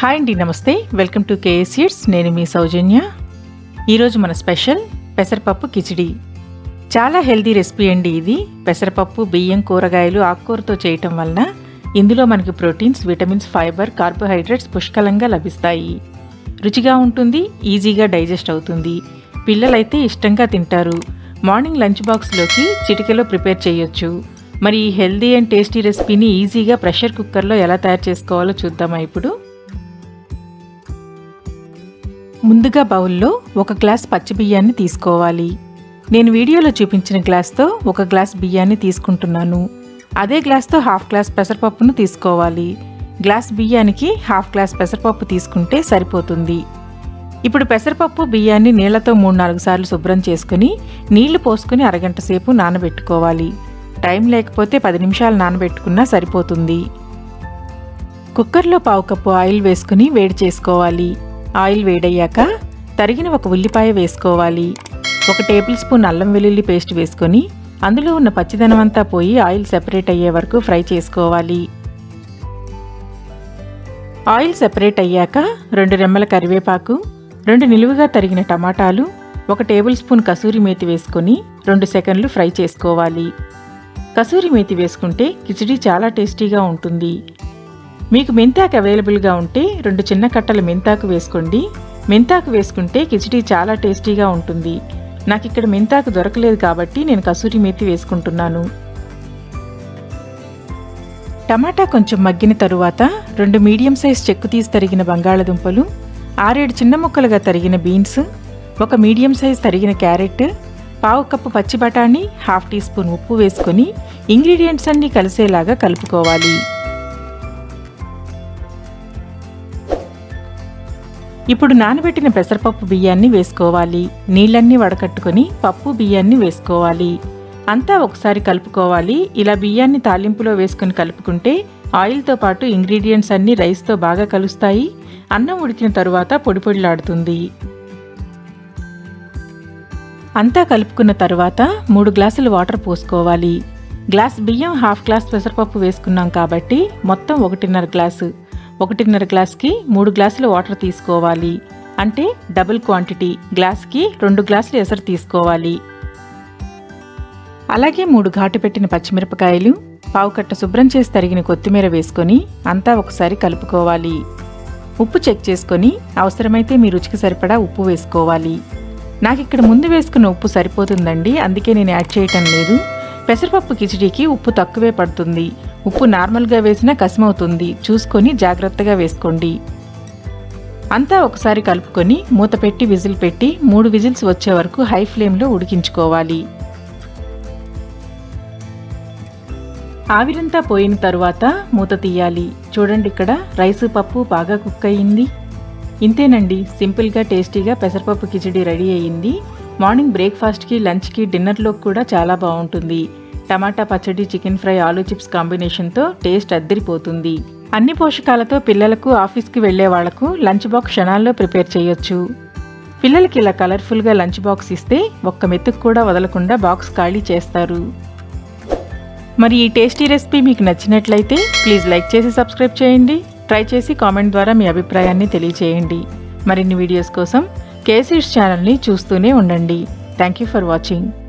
hi అండి నమస్తే welcome to KA seeds నేను మీ సౌజన్య ఈరోజు మన స్పెషల్ పెసరపప్పు కిచిడి చాలా హెల్దీ రెసిపీ అండి ఇది పెసరపప్పు బియ్యం కూరగాయలు ఆకుకూరతో చేయటం వలన ఇందులో మనకి ప్రోటీన్స్ విటమిన్స్ ఫైబర్ కార్బోహైడ్రేట్స్ పుష్కలంగా లభిస్తాయి రుచిగా ఉంటుంది ఈజీగా డైజెస్ట్ అవుతుంది పిల్లలైతే ఇష్టంగా తింటారు మార్నింగ్ లంచ్ బాక్స్లోకి చిటికెలో ప్రిపేర్ చేయొచ్చు మరి ఈ హెల్దీ అండ్ టేస్టీ రెసిపీని ఈజీగా ప్రెషర్ కుక్కర్లో ఎలా తయారు చేసుకోవాలో చూద్దామా ఇప్పుడు ముందుగా బౌల్లో ఒక గ్లాస్ పచ్చి బియ్యాన్ని తీసుకోవాలి నేను వీడియోలో చూపించిన గ్లాస్తో ఒక గ్లాస్ బియ్యాన్ని తీసుకుంటున్నాను అదే గ్లాస్తో హాఫ్ గ్లాస్ పెసరపప్పును తీసుకోవాలి గ్లాస్ బియ్యానికి హాఫ్ గ్లాస్ పెసరపప్పు తీసుకుంటే సరిపోతుంది ఇప్పుడు పెసరపప్పు బియ్యాన్ని నీళ్లతో మూడు నాలుగు సార్లు శుభ్రం చేసుకుని నీళ్లు పోసుకుని అరగంట సేపు నానబెట్టుకోవాలి టైం లేకపోతే పది నిమిషాలు నానబెట్టుకున్నా సరిపోతుంది కుక్కర్లో పావు కప్పు ఆయిల్ వేసుకుని వేడి చేసుకోవాలి ఆయిల్ వేడయ్యాక తరిగిన ఒక ఉల్లిపాయ వేసుకోవాలి ఒక టేబుల్ స్పూన్ అల్లం వెల్లుల్లి పేస్ట్ వేసుకొని అందులో ఉన్న పచ్చిదనం అంతా పోయి ఆయిల్ సెపరేట్ అయ్యే వరకు ఫ్రై చేసుకోవాలి ఆయిల్ సెపరేట్ అయ్యాక రెండు రెమ్మల కరివేపాకు రెండు నిలువుగా తరిగిన టమాటాలు ఒక టేబుల్ స్పూన్ కసూరి మేతి వేసుకొని రెండు సెకండ్లు ఫ్రై చేసుకోవాలి కసూరి మేతి వేసుకుంటే కిచిడి చాలా టేస్టీగా ఉంటుంది మీకు మెంతాకు అవైలబుల్గా ఉంటే రెండు చిన్న కట్టల మెంతాకు వేసుకోండి మెంతాకు వేసుకుంటే కిచిడి చాలా టేస్టీగా ఉంటుంది నాకు ఇక్కడ మెంతాకు దొరకలేదు కాబట్టి నేను కసూరి మేతి వేసుకుంటున్నాను టమాటా కొంచెం మగ్గిన తరువాత రెండు మీడియం సైజ్ చెక్కు తీసి తరిగిన బంగాళదుంపలు ఆరేడు చిన్న ముక్కలుగా తరిగిన బీన్స్ ఒక మీడియం సైజ్ తరిగిన క్యారెట్ పావు కప్పు పచ్చి బఠానీ హాఫ్ టీ స్పూన్ ఉప్పు వేసుకొని ఇంగ్రీడియంట్స్ అన్నీ కలిసేలాగా కలుపుకోవాలి ఇప్పుడు నానబెట్టిన పెసరపప్పు బియ్యాన్ని వేసుకోవాలి నీళ్ళన్నీ వడకట్టుకొని పప్పు బియ్యాన్ని వేసుకోవాలి అంతా ఒకసారి కలుపుకోవాలి ఇలా బియ్యాన్ని తాలింపులో వేసుకొని కలుపుకుంటే ఆయిల్తో పాటు ఇంగ్రీడియంట్స్ అన్నీ రైస్తో బాగా కలుస్తాయి అన్నం ఉడికిన తరువాత పొడి పొడిలాడుతుంది అంతా కలుపుకున్న తరువాత మూడు గ్లాసులు వాటర్ పోసుకోవాలి గ్లాస్ బియ్యం హాఫ్ గ్లాస్ పెసరపప్పు వేసుకున్నాం కాబట్టి మొత్తం ఒకటిన్నర గ్లాసు ఒకటిన్నర గ్లాస్కి మూడు గ్లాసులు వాటర్ తీసుకోవాలి అంటే డబుల్ క్వాంటిటీ గ్లాస్కి రెండు గ్లాసులు ఎసరు తీసుకోవాలి అలాగే మూడు ఘాటు పెట్టిన పచ్చిమిరపకాయలు పావు కట్ట శుభ్రం చేసి తరిగిన కొత్తిమీర వేసుకొని అంతా ఒకసారి కలుపుకోవాలి ఉప్పు చెక్ చేసుకొని అవసరమైతే మీ రుచికి సరిపడా ఉప్పు వేసుకోవాలి నాకు ఇక్కడ ముందు వేసుకున్న ఉప్పు సరిపోతుందండి అందుకే నేను యాడ్ చేయటం లేదు పెసరపప్పు కిచిడీకి ఉప్పు తక్కువే పడుతుంది ఉప్పు నార్మల్గా వేసినా కసిమవుతుంది చూసుకొని జాగ్రత్తగా వేసుకోండి అంతా ఒకసారి కలుపుకొని మూత పెట్టి విజిల్ పెట్టి మూడు విజిల్స్ వచ్చే వరకు హై ఫ్లేమ్లో ఉడికించుకోవాలి ఆవిరంతా పోయిన తరువాత మూత తీయాలి చూడండి ఇక్కడ రైస్ పప్పు బాగా కుక్ అయ్యింది ఇంతేనండి సింపుల్గా టేస్టీగా పెసరపప్పు కిచిడి రెడీ అయ్యింది మార్నింగ్ బ్రేక్ఫాస్ట్కి లంచ్కి డిన్నర్లోకి కూడా చాలా బాగుంటుంది టమాటా పచ్చడి చికెన్ ఫ్రై ఆలూ చిప్స్ కాంబినేషన్తో టేస్ట్ అద్దరిపోతుంది అన్ని పోషకాలతో పిల్లలకు ఆఫీస్కి వెళ్లే వాళ్లకు లంచ్ బాక్స్ క్షణాల్లో ప్రిపేర్ చేయొచ్చు పిల్లలకి ఇలా కలర్ఫుల్గా లంచ్ బాక్స్ ఇస్తే ఒక్క మెతుకు కూడా వదలకుండా బాక్స్ ఖాళీ చేస్తారు మరి ఈ టేస్టీ రెసిపీ మీకు నచ్చినట్లయితే ప్లీజ్ లైక్ చేసి సబ్స్క్రైబ్ చేయండి ట్రై చేసి కామెంట్ ద్వారా మీ అభిప్రాయాన్ని తెలియచేయండి మరిన్ని వీడియోస్ కోసం కేసీడ్స్ ఛానల్ని చూస్తూనే ఉండండి థ్యాంక్ యూ ఫర్ వాచింగ్